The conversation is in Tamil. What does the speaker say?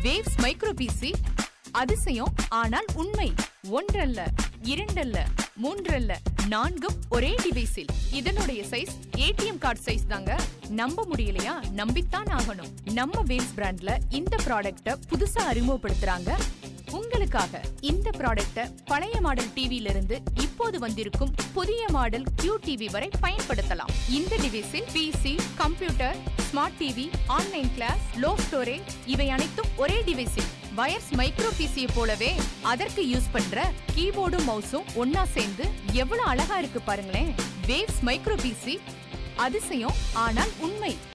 வேவ்ஸ் மைக்ரோ பிசி அதிசயம் ஆனால் உண்மை ஒன்றல்ல இரண்டல்ல மூன்றல்ல நான்கும் ஒரே டிவைஸில் இதனுடைய சைஸ் ஏடிஎம் கார்டு சைஸ் தாங்க நம்ப முடியலையா நம்பித்தான் ஆகணும் நம்ம வேவ்ஸ் பிராண்ட்ல இந்த ப்ராடக்ட்ட புதுசா அறிமுகப்படுத்துறாங்க உங்களுக்காக இந்த ப்ராடக்ட்ட பழைய மாடல் டிவில இருந்து இப்போது வந்திருக்கும் புதிய மாடல் கியூ டிவி வரை பயன்படுத்தலாம் இந்த டிவைஸில் PC computer smart TV online class low storage இவை அனைத்தும் ஒரே டிவைஸில் வயர்ஸ் மைக்ரோ பிசியை போலவே அதற்கு யூஸ் பண்ற கீபோர்டும் மவுஸும் ஒன்னா சேர்ந்து எவ்வளவு அழகா இருக்கு பாருங்களேன் வேவ்ஸ் மைக்ரோ பிசி அதிசயம் ஆனால் உண்மை